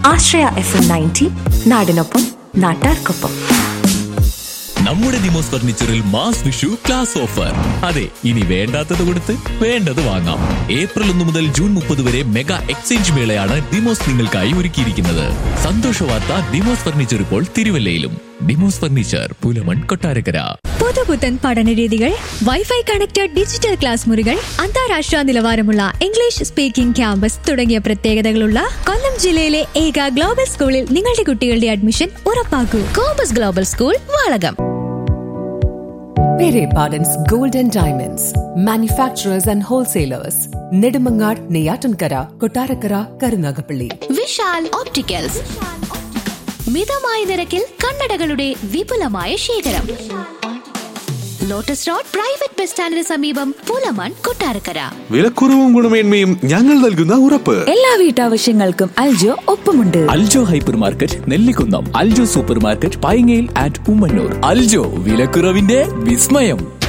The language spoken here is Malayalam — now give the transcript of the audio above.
ആശ്രയ എഫ് എം നയൻറ്റി നാടിനൊപ്പം നാട്ടാർക്കൊപ്പം നമ്മുടെ ദിമോസ് ഫർണിച്ചറിൽ മാസ് വിഷു ക്ലാസ് ഓഫർ അതെ ഇനി വേണ്ടാത്തത് കൊടുത്ത് വേണ്ടത് വാങ്ങാം ഏപ്രിൽ ഒന്ന് മുതൽ ജൂൺ മുപ്പത് വരെ മെഗാ എക്സ്ചേഞ്ച് മേളയാണ് ഡിമോസ് നിങ്ങൾക്കായി ഒരുക്കിയിരിക്കുന്നത് സന്തോഷ വാർത്ത ഡിമോസ് ഫർണിച്ചർ ഇപ്പോൾ തിരുവല്ലയിലും ഡിമോസ് ഫർണിച്ചർ പുലമൺ കൊട്ടാരക്കര പുതുപുത്തൻ പഠനരീതികൾ വൈഫൈ കണക്റ്റഡ് ഡിജിറ്റൽ ക്ലാസ് മുറികൾ അന്താരാഷ്ട്ര നിലവാരമുള്ള ഇംഗ്ലീഷ് സ്പീക്കിംഗ് ക്യാമ്പസ് തുടങ്ങിയ പ്രത്യേകതകളുള്ള കൊല്ലം ജില്ലയിലെ ഏക ഗ്ലോബൽ സ്കൂളിൽ നിങ്ങളുടെ കുട്ടികളുടെ അഡ്മിഷൻ ഉറപ്പാക്കൂ compass global school Valakam Pere Pardon's Gold and Diamonds, manufacturers and wholesalers, Nedumangad, Neyatankara, Kotarakara, Karunagapalli. Vishal opticals മിതമായ നിരക്കിൽ കണ്ണടകളുടെ വിപുലമായ ശേഖരം ലോട്ടസ് റോഡ് പ്രൈവറ്റ് ബസ് സ്റ്റാൻഡിന് സമീപം പുലമൺ കൊട്ടാരക്കര വിലക്കുറവും ഗുണമേന്മയും ഞങ്ങൾ നൽകുന്ന ഉറപ്പ് എല്ലാ വീട്ടാവശ്യങ്ങൾക്കും അൽജോ ഒപ്പമുണ്ട് Aljo hyper market Nellikunnam Aljo super market പൈങ്ങയിൽ ആൻഡ് ഉമ്മന്നൂർ അൽജോ വിലക്കുറവിന്റെ വിസ്മയം